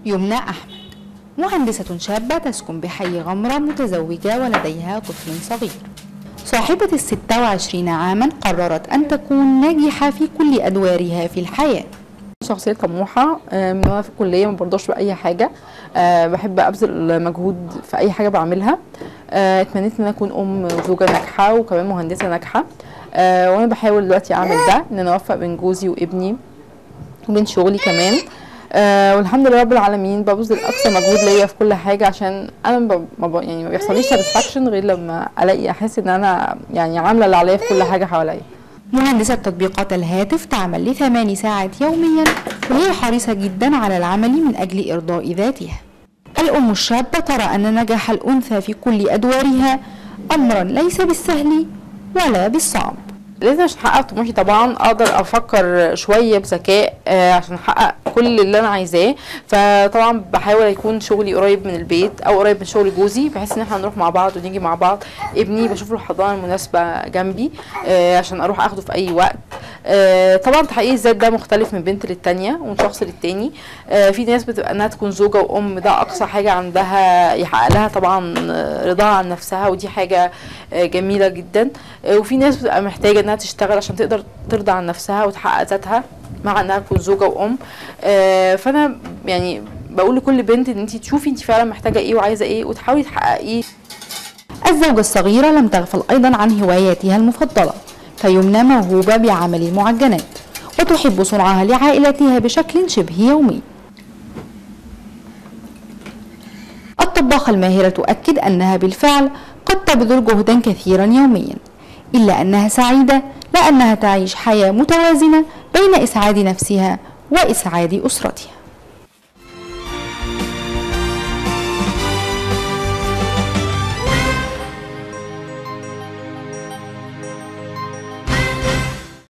يمنى أحمد مهندسة شابة تسكن بحي غمرة متزوجة ولديها طفل صغير صاحبة الستة وعشرين عاما قررت أن تكون ناجحة في كل أدوارها في الحياة شخصية طموحة آه، من وانا في الكلية ما برضاش بأي حاجة آه، بحب أبذل مجهود في أي حاجة بعملها آه، اتمنيت إن أنا أكون أم زوجة ناجحة وكمان مهندسة ناجحة آه، وأنا بحاول دلوقتي أعمل ده إن أنا أوفق بين جوزي وابني وبين شغلي كمان آه والحمد لله رب العالمين ببذل اقصى مجهود ليا في كل حاجه عشان انا ب... ما ب... يعني ما بيحصليش ساتسفاكشن غير لما الاقي احس ان انا يعني عامله اللي عليا في كل حاجه حواليا مهندسة تطبيقات الهاتف تعمل لثمان ساعات يوميا وهي حريصة جدا على العمل من أجل إرضاء ذاتها الأم الشابة ترى أن نجاح الأنثى في كل أدوارها أمرا ليس بالسهل ولا بالصعب لازم عشان احقق طموحي طبعا اقدر افكر شويه بذكاء آه، عشان احقق كل اللي انا عايزاه فطبعا بحاول يكون شغلي قريب من البيت او قريب من شغل جوزي بحيث ان احنا نروح مع بعض ونيجي مع بعض ابني بشوف له الحضانه المناسبه جنبي آه، عشان اروح اخده في اي وقت آه، طبعا تحقيق الذات ده مختلف من بنت للتانية ومن شخص للتاني آه، في ناس بتبقى انها تكون زوجة وام ده اقصى حاجة عندها يحقق لها طبعا آه، رضاها عن نفسها ودي حاجة آه، جميلة جدا آه، وفي ناس بتبقى محتاجة انها تشتغل عشان تقدر ترضى عن نفسها وتحقق ذاتها مع انها تكون زوجة وام آه، فانا يعني بقول لكل بنت ان انت تشوفي انت فعلا محتاجة ايه وعايزة ايه وتحاولي تحققيه الزوجة الصغيرة لم تغفل أيضا عن هواياتها المفضلة فيمنى موهوبة بعمل المعجنات وتحب صنعها لعائلتها بشكل شبه يومي الطباخة الماهرة تؤكد أنها بالفعل قد تبذل جهدا كثيرا يوميا إلا أنها سعيدة لأنها تعيش حياة متوازنة بين إسعاد نفسها وإسعاد أسرتها